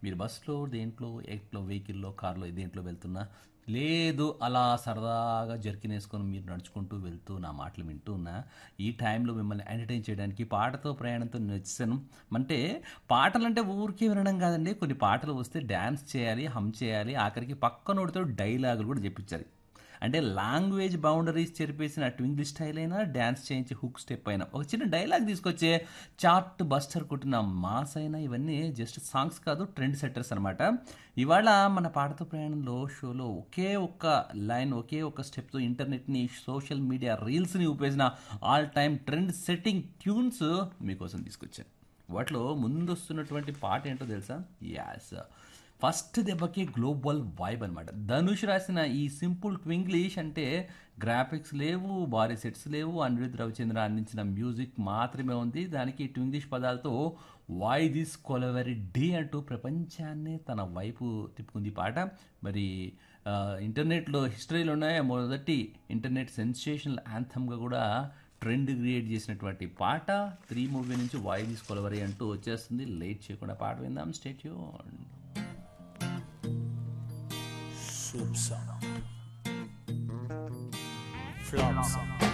మీరు బస్సులో దేంట్లో ఎట్లో వెహికల్లో కార్లో దేంట్లో వెళ్తున్నా లేదు అలా సరదాగా జర్కిన్ వేసుకొని మీరు నడుచుకుంటూ వెళ్తూ నా మాటలు వింటూ ఉన్నా ఈ టైంలో మిమ్మల్ని ఎంటర్టైన్ చేయడానికి పాటతో ప్రయాణంతో నేను వచ్చాను అంటే పాటలు అంటే ఊరికే వినడం కాదండి కొన్ని పాటలు వస్తే డ్యాన్స్ చేయాలి హమ్ చేయాలి ఆఖరికి పక్కనోడితో డైలాగులు కూడా చెప్పించాలి అంటే లాంగ్వేజ్ బౌండరీస్ చెరిపేసిన ట్వింగిల్ స్టైల్ అయినా డ్యాన్స్ చేయించి హుక్ స్టెప్ అయినా ఒక చిన్న డైలాగ్ తీసుకొచ్చే చార్ట్ బస్టర్ కొట్టిన మాస్ అయినా ఇవన్నీ జస్ట్ సాంగ్స్ కాదు ట్రెండ్ సెట్టర్స్ అనమాట ఇవాళ మన పాటతో ప్రయాణంలో షోలో ఒకే ఒక్క లైన్ ఒకే ఒక్క స్టెప్తో ఇంటర్నెట్ని సోషల్ మీడియా రీల్స్ని ఉపయోగించిన all time trend setting tunes మీకోసం తీసుకొచ్చాను వాటిలో ముందొస్తున్నటువంటి పాట ఏంటో తెలుసా యాస్ ఫస్ట్ దెబ్బకి గ్లోబల్ వైబ్ అనమాట ధనుష్ రాసిన ఈ సింపుల్ ట్వింగ్లీష్ అంటే గ్రాఫిక్స్ లేవు భారీ సెట్స్ లేవు అనిరుద్ రవిచంద్ర అందించిన మ్యూజిక్ మాత్రమే ఉంది దానికి ట్వింగ్లీష్ పదాలతో వై దిస్ కొలవరి డే అంటూ ప్రపంచాన్ని తన వైపు తిప్పుకుంది ఈ పాట మరి ఆ, ఇంటర్నెట్లో హిస్టరీలో ఉన్నాయి మొదటి ఇంటర్నెట్ సెన్సేషనల్ యాంథమ్గా కూడా ట్రెండ్ క్రియేట్ చేసినటువంటి పాట త్రీ మూవీ నుంచి వై దిస్ కొలవరి అంటూ వచ్చేస్తుంది లేట్ చేయకుండా పాట విందాం స్టేట్ Soup song. Flop song.